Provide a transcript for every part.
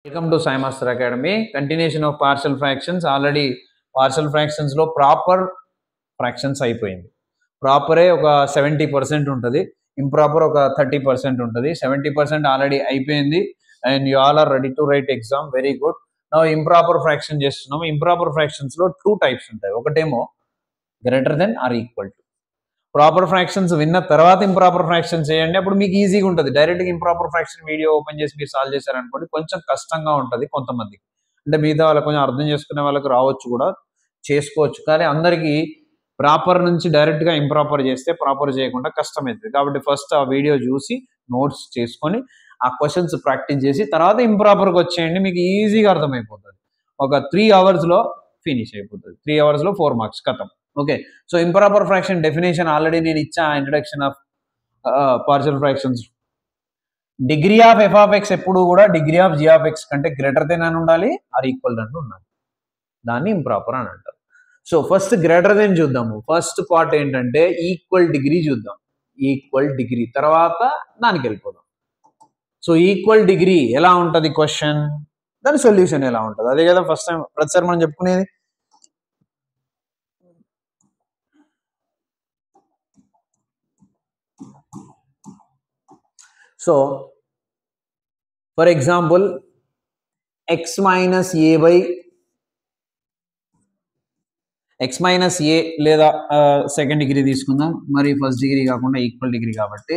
welcome to Sai master academy continuation of partial fractions already partial fractions లో proper fractions అయిపోయింది ప్రాపరే ఒక seventy percent ఉంటుంది ఇంప్రాపర్ ఒక థర్టీ పర్సెంట్ ఉంటుంది సెవెంటీ పర్సెంట్ ఆల్రెడీ అయిపోయింది and you all are ready to write exam very good నా improper fraction చేస్తున్నాము ఇంప్రాపర్ ఫ్రాక్షన్స్ లో టూ టైప్స్ ఉంటాయి ఒకటేమో greater than or equal to proper fractions విన్న తర్వాత ఇంప్రాపర్ ఫ్రాక్షన్స్ చేయండి అప్పుడు మీకు ఈజీగా ఉంటుంది డైరెక్ట్గా ఇంప్రాపర్ ఫ్రాక్షన్ వీడియో ఓపెన్ చేసి మీరు సాల్వ్ చేశారనుకోండి కొంచెం కష్టంగా ఉంటుంది కొంతమందికి అంటే మిగతా వాళ్ళకి కొంచెం అర్థం చేసుకునే వాళ్ళకి రావచ్చు కూడా చేసుకోవచ్చు కానీ అందరికీ ప్రాపర్ నుంచి డైరెక్ట్గా ఇంప్రాపర్ చేస్తే ప్రాపర్ చేయకుండా కష్టమవుతుంది కాబట్టి ఫస్ట్ ఆ వీడియో చూసి నోట్స్ చేసుకొని ఆ క్వశ్చన్స్ ప్రాక్టీస్ చేసి తర్వాత ఇంప్రాపర్కి వచ్చేయండి మీకు ఈజీగా అర్థమైపోతుంది ఒక త్రీ అవర్స్లో ఫినిష్ అయిపోతుంది త్రీ అవర్స్లో ఫోర్ మార్క్స్ కథం okay so improper fraction definition already నేను ఇచ్చా introduction of partial fractions degree of f of x ఎప్పుడు కూడా degree of g of x కంటే గ్రేటర్ దెన్ అని ఉండాలి ఆర్ ఈక్వల్ అని ఉండాలి దాన్ని ఇంప్రాపర్ అని అంటారు సో ఫస్ట్ గ్రేటర్ దెన్ చూద్దాము ఫస్ట్ పార్ట్ ఏంటంటే ఈక్వల్ డిగ్రీ చూద్దాం ఈక్వల్ డిగ్రీ తర్వాత దానికి వెళ్ళిపోదాం సో ఈక్వల్ డిగ్రీ ఎలా ఉంటుంది క్వశ్చన్ దాని సొల్యూషన్ ఎలా ఉంటుంది అదే కదా ఫస్ట్ టైం ప్రతిసారి మనం చెప్పుకునేది so for example x minus a by x minus a లేదా సెకండ్ డిగ్రీ తీసుకుందాం మరి ఫస్ట్ డిగ్రీ కాకుండా ఈక్వల్ డిగ్రీ కాబట్టి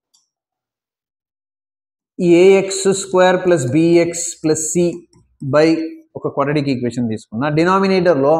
a x square plus b x plus c by ఒక క్వాడ్రటిక్ ఈక్వేషన్ తీసుకున్నా డినామినేటర్లో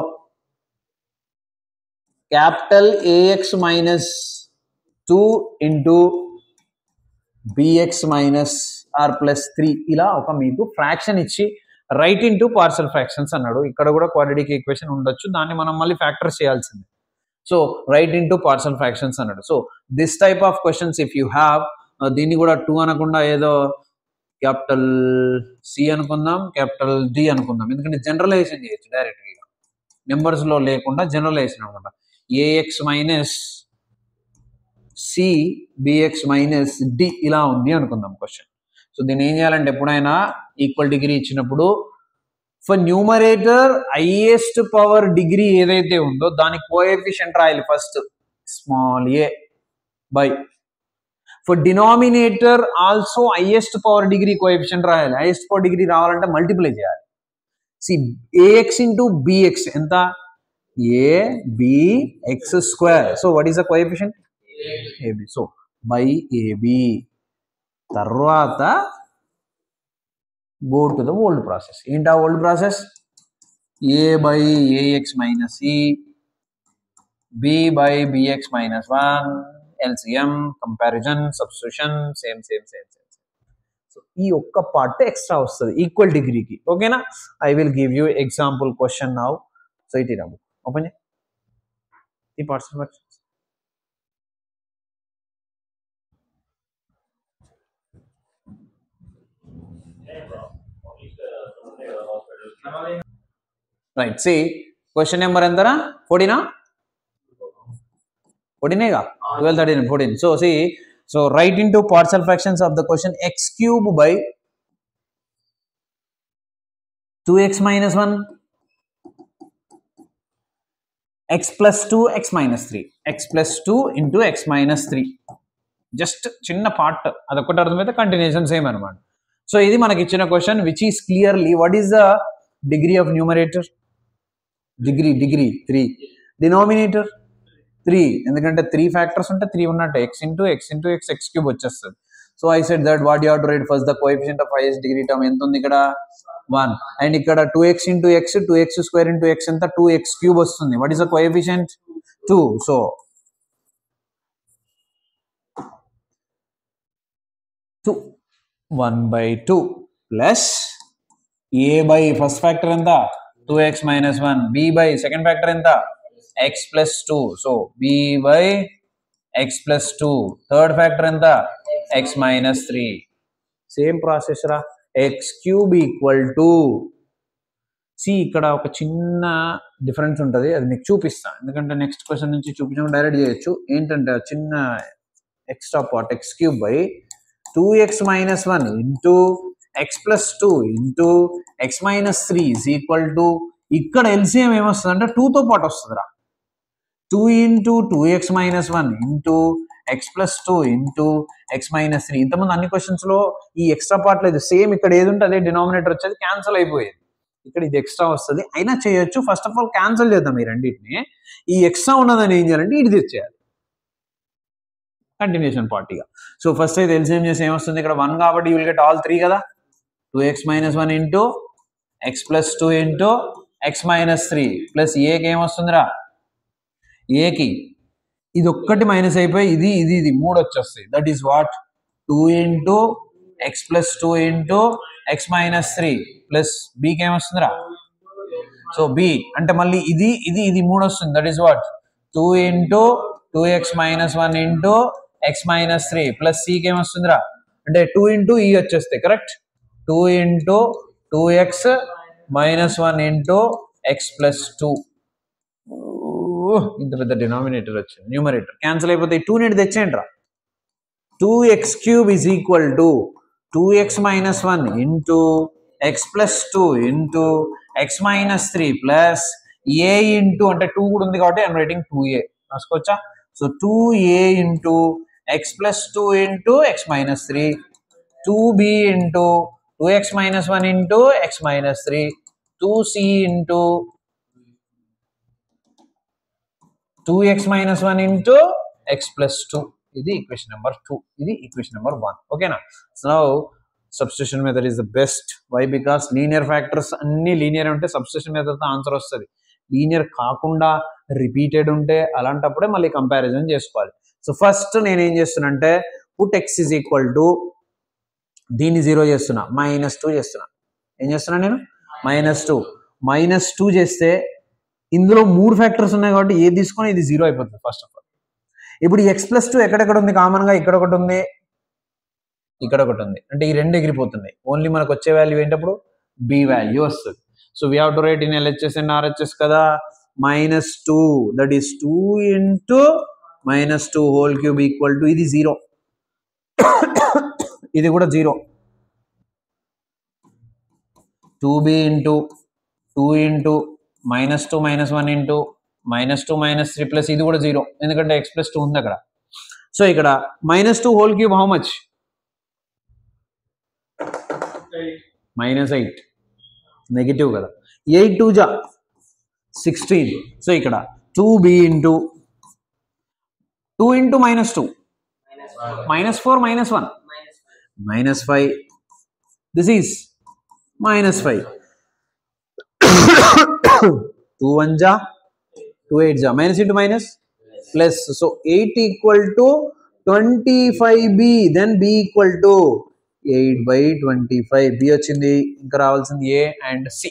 capital a x minus two into b x minus or plus three ఇలా ఒక మీకు ఫ్రాక్షన్ ఇచ్చి రైట్ ఇంటూ పార్సల్ ఫ్రాక్షన్స్ అన్నాడు ఇక్కడ కూడా క్వాడ్రటిక్ ఈక్వేషన్ ఉండొచ్చు దాన్ని మనం మళ్ళీ ఫ్యాక్టర్ చేయాల్సిందే so write into partial fractions అన్నాడు so this type of questions if you have దీన్ని కూడా టూ అనకుండా ఏదో క్యాపిటల్ సి అనుకుందాం క్యాపిటల్ డి అనుకుందాం ఎందుకంటే జనరలైజేషన్ చేయొచ్చు డైరెక్ట్గా నెంబర్స్లో లేకుండా జనరలైజేషన్ అనమాట a x minus c b x minus d ఇలా ఉంది అనుకుందాం క్వశ్చన్ సో దీన్ని ఏం చేయాలంటే ఎప్పుడైనా ఈక్వల్ డిగ్రీ ఇచ్చినప్పుడు for numerator highest power degree ఏదైతే ఉందో దాని కోఎఫిషియంట్ రాయాలి first small a by for denominator also highest power degree coefficient రాయాలి హైయెస్ట్ పవర్ డిగ్రీ రావాలంటే మల్టిప్లై చేయాలి సి ఏఎక్స్ ఇంటూ బిఎక్స్ ఎంత a b x square so what is the coefficient a b so by a b తర్వాత go to the old process ఏంటి ఆ old process a by a x minus ఈ b by b x minus one LCM comparison substitution same same same same so ఈ ఒక్క part extra వస్తుంది equal డిగ్రీకి ఓకేనా I will give you example question now so it Ramu open ఈ parts write c question number ఎంతరా ఫోర్టీనా ఫోర్టీనేగా twelve thirteen fourteen so c so write into partial fractions of the question x cube by two x minus one x plus two x minus three x plus two into x minus three just చిన్న part అదొకటి అర్థమైతే continuation same అనమాట so ఇది మనకి ఇచ్చిన question which is clearly what is the degree of numerator degree degree three denominator three ఎందుకంటే three factors ఉంటే three ఉన్నట్టు x into x into x x cube వచ్చేస్తుంది so I said that what you to write first the coefficient of highest degree term ఎంత ఉంది ఇక్కడ one and ఇక్కడ two x into x two x square into x ఎంత two x cube వస్తుంది what is the coefficient two so two one by two plus a by first factor ఎంత two x minus one b by second factor ఎంత x plus two so b by x plus two third factor ఎంత x minus three same process రా x cube equal to c ఇక్కడ ఒక చిన్న difference ఉంటుంది అది మీకు చూపిస్తాను ఎందుకంటే నెక్స్ట్ క్వశ్చన్ నుంచి చూపించడం డైరెక్ట్ చేయొచ్చు ఏంటంటే చిన్న extra part x cube by two x minus one into x plus two into x minus three is equal to ఇక్కడ ఎల్సిఎం ఏమొస్తుంది అంటే టూతో పాటు వస్తుందిరా two into two x minus one into x plus two into x minus three ఇంతకుముందు అన్ని questions లో ఈ ఎక్స్ట్రా పార్ట్ లేదు సేమ్ ఇక్కడ ఏది ఉంటే అదే డినామినేటర్ వచ్చేది క్యాన్సిల్ అయిపోయేది ఇక్కడ ఇది ఎక్స్ట్రా వస్తుంది అయినా చేయొచ్చు ఫస్ట్ ఆఫ్ ఆల్ క్యాన్సిల్ చేద్దాం ఈ రెండింటిని ఈ ఎక్స్ట్రా ఉన్నదని ఏం చేయాలంటే ఇది తెచ్చేయాలి కంటిన్యూషన్ పార్టీగా సో ఫస్ట్ అయితే ఎల్సిఎం చేసి ఏమొస్తుంది ఇక్కడ వన్ కాబట్టి you will get all three కదా two x minus one into x plus two into x minus three plus ఏకి ఏమొస్తుందిరా ఏకి ఇది ఒక్కటి మైనస్ అయిపోయి ఇది ఇది ఇది మూడు వచ్చేస్తాయి that is what two into x plus two into x minus three plus బీకి ఏమొస్తుందిరా సో బి అంటే మళ్ళీ ఇది ఇది ఇది మూడు వస్తుంది that is what two into two x minus one into x minus three plus సికి ఏమొస్తుందిరా అంటే టూ ఇంటూ ఈ వచ్చేస్తాయి correct two into two x minus one into x plus two ఇంత పెద్ద డినామినేటర్ వచ్చింది న్యూమరేటర్ క్యాన్సిల్ అయిపోతే టూ నీటి తెచ్చేయండి రా two x cube is equal to two x minus one into x plus two into x minus three plus a into అంటే two కూడా ఉంది కాబట్టి ఐమ్ రైటింగ్ టూ ఏ రాసుకోవచ్చా so two a into x plus two into x minus three two b into two x minus one into x minus three two c into two x minus one into x plus two ఇది equation number two ఇది equation number one ఓకేనా so substitution method is the best why because linear factors అన్ని linear ఉంటే substitution మెథడ్తో answer వస్తుంది linear కాకుండా repeated ఉంటే అలాంటప్పుడే మళ్ళీ కంపారిజన్ చేసుకోవాలి సో ఫస్ట్ నేను ఏం చేస్తున్నా put x is equal to దీన్ని జీరో చేస్తున్నా మైనస్ టూ చేస్తున్నా ఏం చేస్తున్నా నేను మైనస్ టూ మైనస్ టూ చేస్తే ఇందులో మూడు ఫ్యాక్టర్స్ ఉన్నాయి కాబట్టి ఏది తీసుకొని ఇది జీరో అయిపోతుంది ఫస్ట్ ఆఫ్ ఆల్ ఇప్పుడు ఎక్స్ ప్లస్ టూ ఎక్కడెక్కడ ఉంది కామన్ గా ఇక్కడ ఒకటి ఉంది ఇక్కడ ఒకటి ఉంది అంటే ఈ రెండు ఎగిరిపోతున్నాయి ఓన్లీ మనకు వచ్చే వాల్యూ ఏంటప్పుడు బి వాల్యూ వస్తుంది so we have to write in LHS and RHS కదా minus two that is two into minus two whole cube equal to ఇది జీరో ఇది కూడా zero two b into two into minus two minus one into minus two minus three plus ఇది కూడా zero ఎందుకంటే X plus two ఉంది అక్కడ so ఇక్కడ minus two whole cube how much minus eight negative కదా eight two జా sixteen so ఇక్కడ two b into two into minus two minus four minus one minus five this is minus five two one జా two eight జా minus into minus plus so eight equal to twenty five b then b equal to eight by twenty five b వచ్చింది ఇంకా రావాల్సింది a and c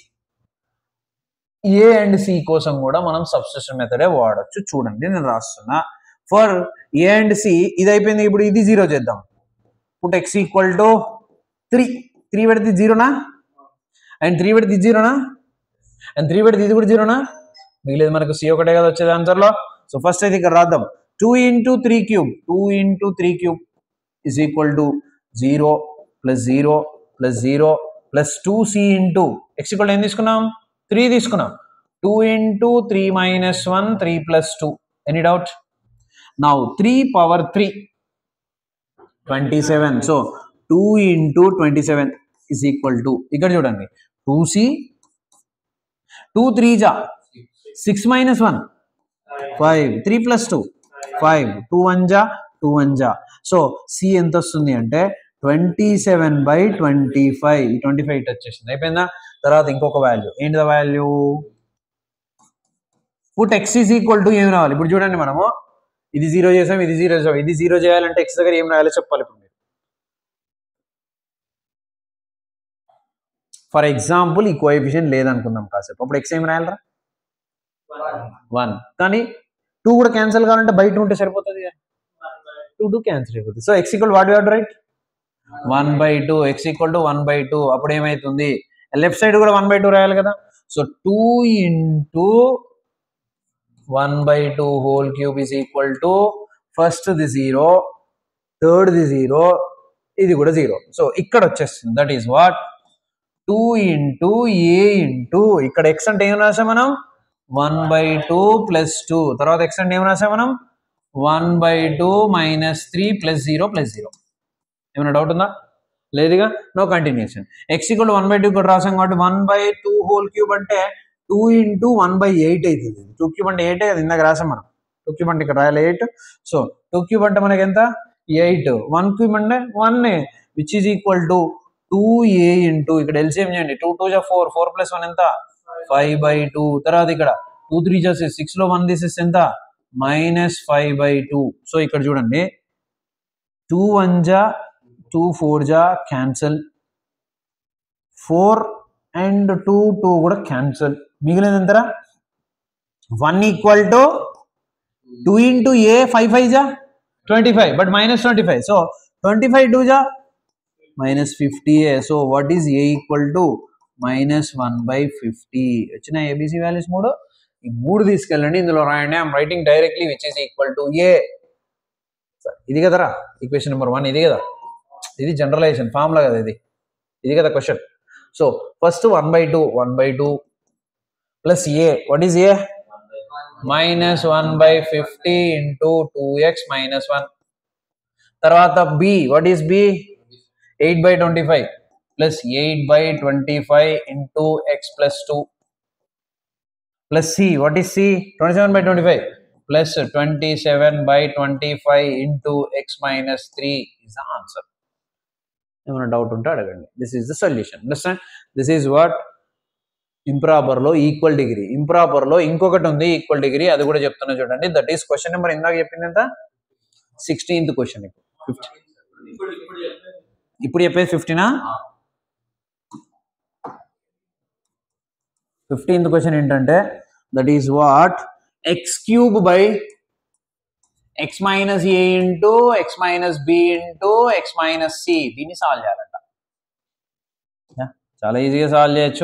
A and c కోసం కూడా మనం substitution మెథడే వాడచ్చు చూడండి నేను రాస్తున్నా ఫర్ ఏ అండ్ సి ఇది అయిపోయింది ఇప్పుడు ఇది జీరో చేద్దాం put x equal to three three పెడితే జీరోనా అండ్ త్రీ పెడితే ఇది జీరోనా అండ్ త్రీ పెడితే ఇది కూడా జీరోనా మిగిలేదు మనకు సి ఒకటే కదా వచ్చేది ఆన్సర్లో సో ఫస్ట్ అయితే ఇక్కడ రాద్దాం two into three cube two into three cube is equal to zero plus zero plus zero plus two c into x equal ఏం తీసుకున్నాం త్రీ తీసుకున్నాం two into three minus one three plus two any doubt now three power three twenty seven so two into twenty seven is equal to ఇక్కడ చూడండి two c two three జా six minus one five three plus two five two one జా two one జా so c ఎంత వస్తుంది అంటే twenty seven by twenty five twenty five it వచ్చేసింది అయిపోయిందా తర్వాత ఇంకొక వాల్యూ ఏంటి value put x is equal to ఏం రావాలి ఇప్పుడు చూడండి మనము ఇది జీరో చేసాం ఇది జీరో చేసాం ఇది జీరో చేయాలంటే ఎక్స్ దగ్గర ఏం రాయాలో చెప్పాలి ఇప్పుడు మీరు ఫర్ ఎగ్జాంపుల్ ఈ కోఎఫిషియన్ లేదనుకుందాం కాసేపు అప్పుడు ఎక్స్ ఏం రాయాలరా వన్ కానీ టూ కూడా క్యాన్సిల్ కావాలంటే బయట ఉంటే సరిపోతుంది టూ టూ క్యాన్సిల్ అయిపోతుంది so x equal what you're right one by two x equal to one by two అప్పుడు ఏమైతుంది లెఫ్ట్ సైడ్ కూడా వన్ బై టూ రాయాలి కదా so two into one by two whole cube is equal to first the zero third the zero ఇది కూడా zero so ఇక్కడ వచ్చేస్తుంది that is what two into a into ఇక్కడ x అంటే ఏం రాసాం మనం one by two plus two తర్వాత ఎక్స్ అంటే ఏం రాసాం మనం one by two minus three plus zero plus zero ఏమైనా డౌట్ ఉందా లేదుగా no continuation x equal one by two ఇక్కడ రాసాం కాబట్టి one by two whole cube అంటే two into one by eight అవుతుంది టూ క్యూబ్ అంటే ఎయిట్ అది ఇందాక రాసాం మనం టూ క్యూబ్ అంటే ఇక్కడ రాయాలి ఎయిట్ సో టూ క్యూబ్ అంటే మనకి ఎంత ఎయిట్ వన్ క్యూబ్ అంటే one which is equal to two a into ఇక్కడ ఎల్సిఎం చేయండి టూ టూ జా ఫోర్ ఫోర్ ప్లస్ వన్ ఎంత ఫైవ్ బై టూ తర్వాత ఇక్కడ టూ త్రీ జా సిక్స్ సిక్స్ లో వన్ తీసేసి ఎంత minus five by two so ఇక్కడ చూడండి టూ వన్ జా టూ ఫోర్ జా cancel four and two two కూడా క్యాన్సల్ మిగిలిన ఎంతరా one equal to two into a five five జా twenty five but minus twenty five so twenty five two జా minus fifty a so what is a equal to minus one by fifty వచ్చిన ABC values మూడు ఈ మూడు తీసుకెళ్ళండి ఇందులో రాయండి I'm writing directly which is equal to a ఇది కదరా ఈక్వేషన్ నెంబర్ వన్ ఇది కదా ఇది జనరలైజేషన్ ఫార్ములా కదా ఇది ఇది కదా question so first one by two one by two plus a what is a minus one by fifty into two x minus one తర్వాత b what is b eight by twenty five plus eight by twenty five into x plus two plus c what is c twenty seven by twenty five plus twenty seven by twenty five into x minus three is the answer ఏమైనా doubt ఉంటే అడగండి this is the solution understand this is what improper లో equal degree improper లో ఇంకొకటి ఉంది equal degree అది కూడా చెప్తున్నా చూడండి దట్ ఈస్ క్వశ్చన్ నెంబర్ ఇందాక చెప్పింది ఎంత సిక్స్టీన్త్ క్వశ్చన్ ఇప్పుడు ఫిఫ్టీ ఇప్పుడు చెప్పేది ఫిఫ్టీనా ఫిఫ్టీన్త్ క్వశ్చన్ ఏంటంటే that is what x cube by x minus a into x minus b into x minus c దీన్ని సాల్వ్ చేయాలంట Yeah, చాలా ఈజీగా సాల్వ్ చేయొచ్చు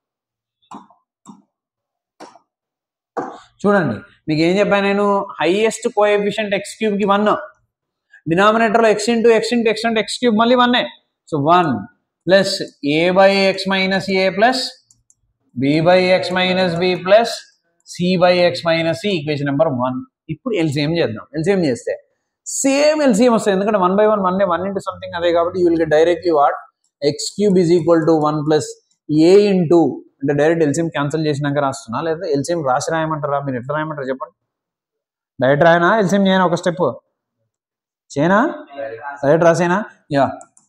చూడండి మీకు ఏం చెప్పాను నేను హైయెస్ట్ కోఎఫిషియంట్ ఎక్స్ క్యూబ్ కి వన్ డినామినేటర్లో x into x into x అంటే ఎక్స్ క్యూబ్ మళ్ళీ వన్నే so one plus a by x minus a plus b by x minus b plus c by x minus c equation number one ఇప్పుడు LCM చేద్దాం LCM చేస్తే same LCM వస్తుంది ఎందుకంటే one by one one one into something అదే కాబట్టి you will get directly what x cube is equal to one plus a into అంటే direct LCM cancel చేసినాక రాస్తున్నా లేదా ఎల్సిఎం రాసి రాయమంటారా మీరు ఎట్లా రాయమంటారా చెప్పండి డైరెక్ట్ రాయనా ఎల్సిఎం చేయనా ఒక స్టెప్ చేయనా డైరెక్ట్ రాసేనా యా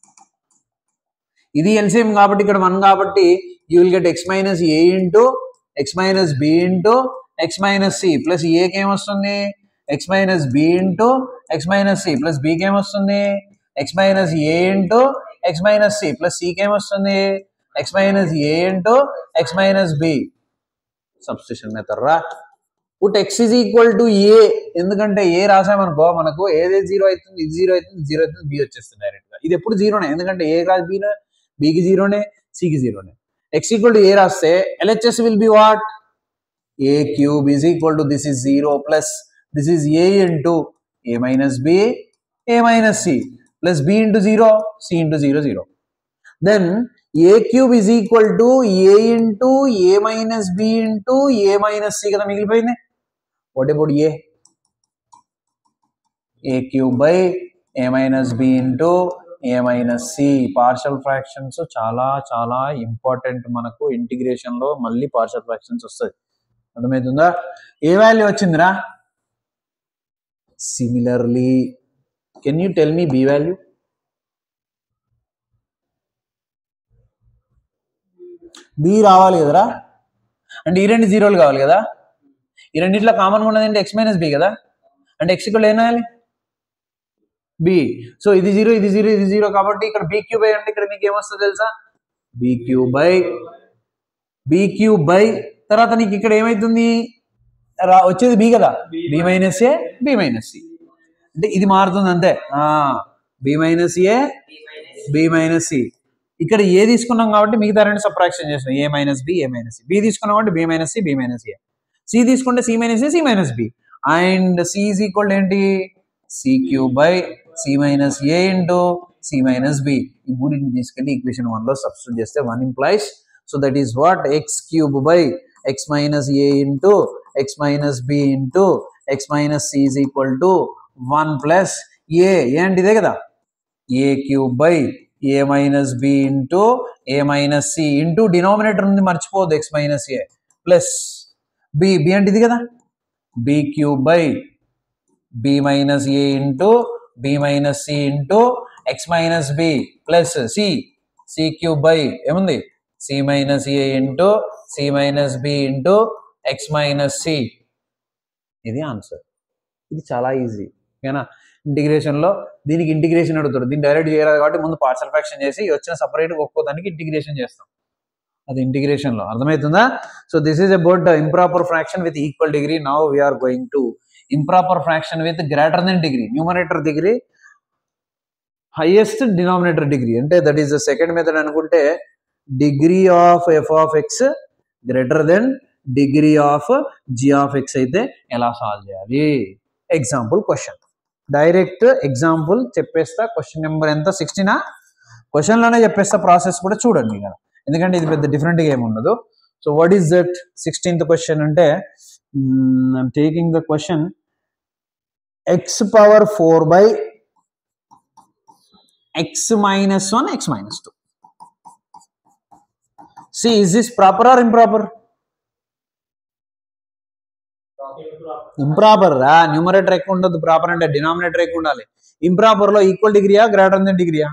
ఇది ఎల్సిఎం కాబట్టి ఇక్కడ వన్ కాబట్టి you will get x minus a into x minus b into x minus c plus ఏకి ఏమొస్తుంది x minus b into x minus c plus బికి ఏమొస్తుంది x minus a into x minus c plus సికి ఏమొస్తుంది x minus a into x minus b substitution method రా put x is equal to a ఎందుకంటే a రాసామనుకో మనకు ఏదైతే zero అవుతుంది ఇది జీరో అవుతుంది జీరో అవుతుంది బి వచ్చేస్తుంది డైరెక్ట్ గా ఇది ఎప్పుడు జీరోనే ఎందుకంటే ఏ కాదు బి బికి జీరోనే సికి జీరోనే ఎక్స్ ఈక్వల్ టు ఏ రాస్తే LHS will be what a cube is equal to this is zero plus this is a into a minus b a minus c plus b into zero c into zero zero then a cube is equal to a into a minus b into a minus c కదా మిగిలిపోయింది what about a a cube by a minus b into a minus C partial fractions చాలా చాలా important మనకు integration లో మళ్ళీ partial fractions వస్తుంది అర్థమవుతుందా a value వచ్చిందిరా similarly can you tell me b value b రావాలి కదరా అంటే ఈ రెండు జీరోలు కావాలి కదా ఈ రెండిట్లో కామన్గా ఉన్నది అంటే ఎక్స్ మైనస్ బి కదా అంటే ఎక్స్ ఇక్కడ ఏనాలి బి సో ఇది జీరో ఇది జీరో ఇది జీరో కాబట్టి ఇక్కడ బి క్యూ బై అంటే ఇక్కడ మీకు ఏమొస్తుంది తెలుసా b q by b q by తర్వాత నీకు ఇక్కడ ఏమైతుంది రా వచ్చేది బి కదా b minus a b minus c అంటే ఇది మారుతుంది అంతే b minus a b minus c ఇక్కడ ఏ తీసుకున్నాం కాబట్టి మిగతా రెండు సబ్ట్రాక్షన్ చేసినాం a minus b a minus c b తీసుకున్నాం కాబట్టి b minus c b minus a c తీసుకుంటే c minus a c minus b and c is equal ఏంటి C q by c minus a into c minus b ఈ మూడింటిని తీసుకెళ్ళి equation one లో substitute చేస్తే one implies so that is what x cube by x minus a into x minus b into x minus c is equal to one plus a ఏంటిదే కదా a cube by a minus b into a minus c into denominator ఉంది మర్చిపోదు x minus a plus b b అంటే ఇది కదా B cube by b minus a into b minus c into x minus b plus c c cube by ఏముంది c minus a into c minus b into x minus c ఇది answer ఇది చాలా easy ఓకేనా ఇంటిగ్రేషన్లో దీనికి integration అడుగుతారు దీన్ని direct చేయరాదు కాబట్టి ముందు పార్సల్ ఫ్రాక్షన్ చేసి వచ్చిన సపరేట్ ఒక్కోదానికి ఇంటిగ్రేషన్ చేస్తాం అది ఇంటిగ్రేషన్లో అర్థమవుతుందా so this is about improper fraction with equal degree now we're going to improper fraction with greater than degree numerator degree highest denominator degree అంటే that is the second method అనుకుంటే degree of f of x greater than degree of g of x అయితే ఎలా solve చేయాలి example question direct example చెప్పేస్తా question number ఎంత సిక్స్టీనా క్వశ్చన్లోనే చెప్పేస్తా process కూడా చూడండి కదా ఎందుకంటే ఇది పెద్ద డిఫరెంట్గా ఏమి ఉండదు so what is that sixteenth question అంటే I'm taking the question x power four by x minus one x minus two see is this proper or improper improper రా న్యూమరేటర్ ఎక్కువ ఉండదు ప్రాపర్ అంటే డినామినేటర్ ఎక్కువ ఉండాలి ఇంప్రాపర్ లో equal డిగ్రీయా greater than డిగ్రీయా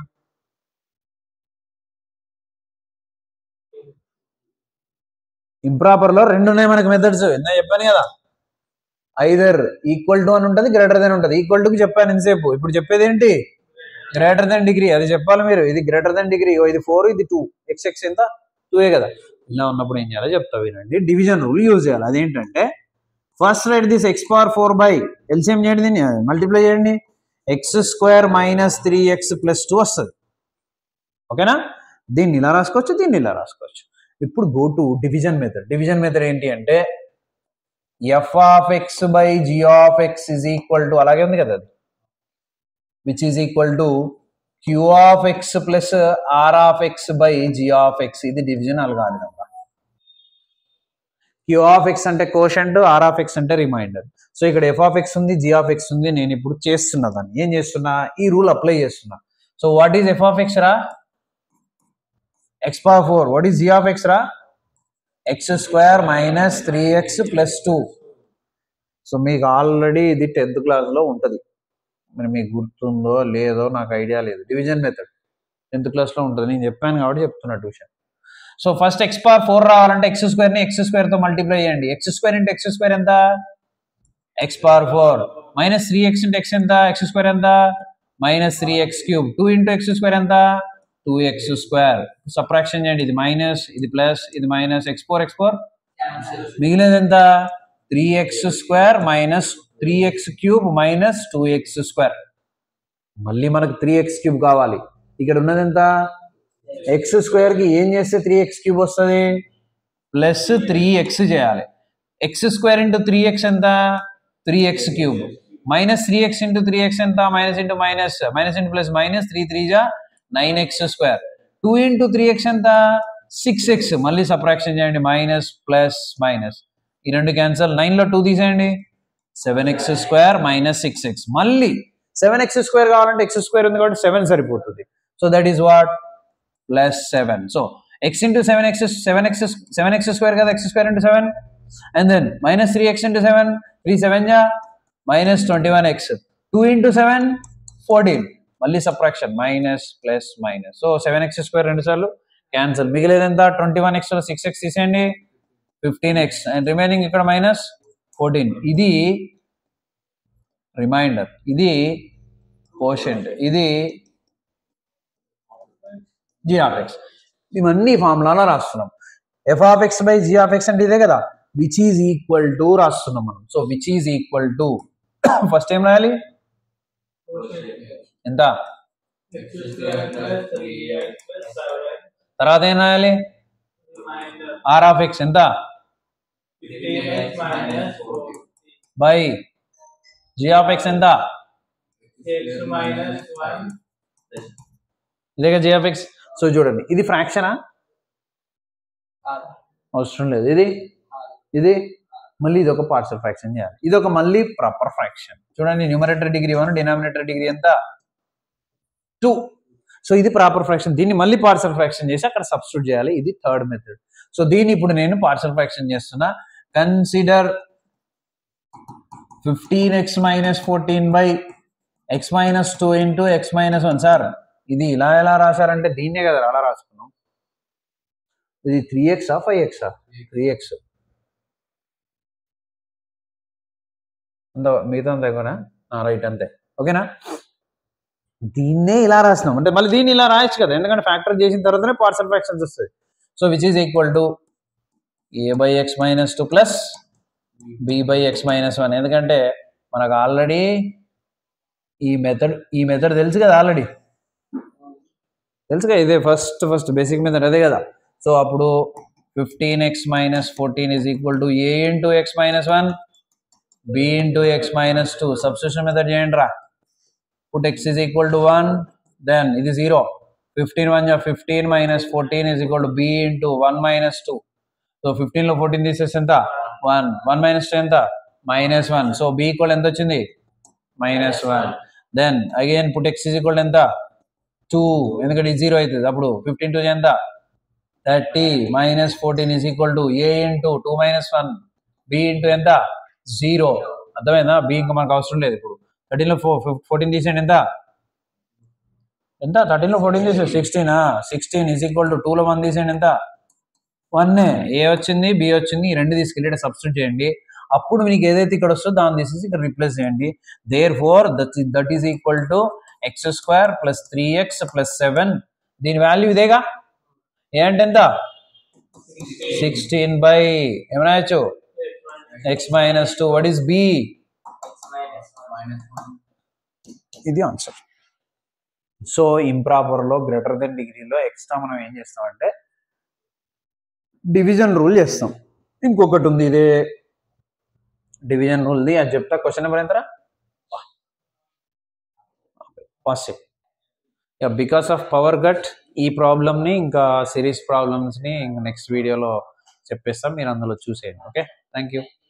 ఇంప్రాపర్ లో రెండు ఉన్నాయి మనకి మెథడ్స్ ఇందా చెప్పాను కదా ఐదర్ ఈక్వల్ టు అని ఉంటుంది గ్రేటర్ దెన్ ఉంటుంది ఈక్వల్ టుకి చెప్పాను ఇంతసేపు ఇప్పుడు చెప్పేది ఏంటి గ్రేటర్ దెన్ డిగ్రీ అది చెప్పాలి మీరు ఇది గ్రేటర్ దెన్ డిగ్రీ ఇది ఫోర్ ఇది టూ ఎక్స్ ఎక్స్ ఎంత టూ ఏ కదా ఇలా ఉన్నప్పుడు ఏం చేయాలో చెప్తా వినండి డివిజన్ రూల్ యూజ్ చేయాలి అదేంటంటే first write this x power four by LCM చేయండి దీన్ని మల్టిప్లై చేయండి x square minus three x plus two వస్తుంది ఓకేనా దీన్ని ఇలా రాసుకోవచ్చు దీన్ని ఇలా రాసుకోవచ్చు ఇప్పుడు go to division method division method ఏంటి అంటే f of x by g of x is equal to అలాగే ఉంది కదా అది which is equal to q of x plus r of x by g of x ఇది division algorithm q of x అంటే quotient r of x అంటే remainder so ఇక్కడ f of x ఉంది g of x ఉంది నేను ఇప్పుడు చేస్తున్నా దాన్ని ఏం చేస్తున్నా ఈ రూల్ అప్లై చేస్తున్నా so what is f of x రా x power four what is g of x రా x square minus three x plus two so మీకు ఆల్రెడీ ఇది టెన్త్ క్లాస్లో ఉంటుంది మరి మీకు గుర్తుందో లేదో నాకు ఐడియా లేదు డివిజన్ మెథడ్ టెన్త్ క్లాస్లో ఉంటుంది నేను చెప్పాను కాబట్టి చెప్తున్నా tuition so first x power four రావాలంటే ఎక్స్ స్క్వేర్ని ఎక్స్ స్క్వేర్తో మల్టిప్లై చేయండి x square into x square ఎంత x power four minus three x into x ఎంత ఎక్స్ స్క్వేర్ ఎంత minus three x cube two into x square ఎంత two x square subtraction చేయండి ఇది మైనస్ ఇది ప్లస్ ఇది minus x four x four మిగిలినది ఎంత three x square minus three x cube minus two x square మళ్ళీ మనకు త్రీ ఎక్స్ క్యూబ్ కావాలి ఇక్కడ ఉన్నది ఎంత ఎక్స్ స్క్వేర్ కి ఏం చేస్తే త్రీ ఎక్స్ క్యూబ్ వస్తుంది ప్లస్ త్రీ ఎక్స్ చేయాలి x square into three x ఎంత three x cube minus three x into three x ఎంత minus into minus minus into plus minus three three జా nine x square two into three x ఎంత six x మళ్ళీ subtraction చేయండి minus plus minus ఈ రెండు cancel నైన్లో two తీసేయండి seven x square minus six x మళ్ళీ సెవెన్ ఎక్స్ స్క్వేర్ కావాలంటే ఎక్స్ స్క్వేర్ ఉంది కాబట్టి సెవెన్ సరిపోతుంది so that is what plus seven so x into seven x seven x seven x square కదా x square into seven and then minus three x into seven three seven జా minus twenty one x two into seven fourteen మళ్ళీ subtraction minus plus minus so seven x square రెండు సార్లు cancel మిగిలేదు ఎంత twenty one x six x తీసేయండి fifteen x and remaining ఇక్కడ minus fourteen ఇది remainder ఇది కోషంట్ ఇది జీ ఆఫ్ ఎక్స్ ఇవన్నీ ఫార్ములాలో రాస్తున్నాం f of x by g of x అంటే ఇదే కదా విచ్ ఈజ్ ఈక్వల్ టు రాస్తున్నాం మనం so which is equal to first ఏం రాయాలి ఎంత తర్వాత ఏం రాయాలి ఆర్ ఆఫ్ ఎక్స్ ఎంత బై జీ ఆఫ్ ఎక్స్ ఎంత ఇదేగా జే ఆఫ్ ఎక్స్ సో చూడండి ఇది ఫ్రాక్షనా అవసరం లేదు ఇది ఇది మళ్ళీ ఇది ఒక పార్షల్ ఫ్రాక్షన్ చేయాలి ఇది ఒక మళ్ళీ ప్రాపర్ ఫ్రాక్షన్ చూడండి numerator degree one denominator degree ఎంత టూ సో ఇది ప్రాపర్ ఫ్రాక్షన్ దీన్ని మళ్ళీ పార్షల్ ఫ్రాక్షన్ చేసి అక్కడ సబ్స్టిట్యూట్ చేయాలి ఇది థర్డ్ మెథడ్ సో దీన్ని ఇప్పుడు నేను పార్షల్ ఫ్రాక్షన్ చేస్తున్నా consider fifteen x minus fourteen by x minus two into x minus one sir ఇది ఇలా ఎలా రాశారంటే దీన్నే కదా అలా రాసుకున్నాం ఇది త్రీ ఎక్సా ఫైవ్ ఎక్సా త్రీ ఎక్స్ అంత మిగతా అంతా ఎక్కువనా రైట్ అంతే ఓకేనా దీన్నే ఇలా రాసినాం అంటే మళ్ళీ దీన్ని ఇలా రాయొచ్చు కదా ఎందుకంటే ఫ్యాక్టర్ చేసిన తర్వాతనే పార్సల్ ఫ్రాక్షన్స్ వస్తాయి so which is equal to a by x minus two plus b by x minus one ఎందుకంటే మనకు ఆల్రెడీ ఈ మెథడ్ ఈ మెథడ్ తెలుసు కదా ఆల్రెడీ తెలుసుగా ఇదే ఫస్ట్ ఫస్ట్ బేసిక్ మెథడ్ అదే కదా సో అప్పుడు fifteen x minus fourteen is equal to a into x minus one b into x minus two substitution method చేయండి రా put x is equal to 1 then it is 0 15 1 ja 15 minus 14 is equal to b into 1 minus 2 so 15 లో 14 తీసేస్తే ఎంత 1 1 minus 2 ఎంత minus one so b equal ఎంత వచ్చింది minus one then again put x is equal ఎంత two ఎందుకంటే zero అవుతుంది అప్పుడు ఫిఫ్టీన్ టూ ఎంత thirty minus fourteen is equal to a into two minus one b into ఎంత zero అర్థమైందా b ఇంకా మనకు అవసరం లేదు ఇప్పుడు థర్టీన్లో ఫోర్ ఫోర్టీన్ తీసేయండి ఎంత ఎంత థర్టీన్లో ఫోర్టీన్ తీసే సిక్స్టీనా సిక్స్టీన్ ఈజ్ ఈక్వల్ టు టూలో వన్ తీసేయండి ఎంత వన్ ఏ వచ్చింది బి వచ్చింది ఈ రెండు తీసుకెళ్ళి సబ్స్టిట్యూట్ చేయండి అప్పుడు మీకు ఏదైతే ఇక్కడ వస్తుందో దాన్ని తీసేసి ఇక్కడ రిప్లేస్ చేయండి there four that that is equal to x square plus three x plus seven దీని వాల్యూ ఇదేగా ఏ అంటే ఎంత సిక్స్టీన్ బై ఏమైనా x minus two what is b ఇది ఆన్సర్ సో ఇంప్రాపర్లో గ్రేటర్ దెన్ డిగ్రీలో ఎక్స్ట్రా మనం ఏం చేస్తామంటే డివిజన్ రూల్ చేస్తాం ఇంకొకటి ఉంది ఇదే డివిజన్ రూల్ది అది చెప్తా క్వశ్చన్ నెంబర్ ఎంతరా pass because of power cut ఈ ప్రాబ్లమ్ని ఇంకా సిరీస్ ప్రాబ్లమ్స్ని ఇంకా నెక్స్ట్ వీడియోలో చెప్పేస్తాం మీరు అందులో చూసేయండి ఓకే థ్యాంక్ యూ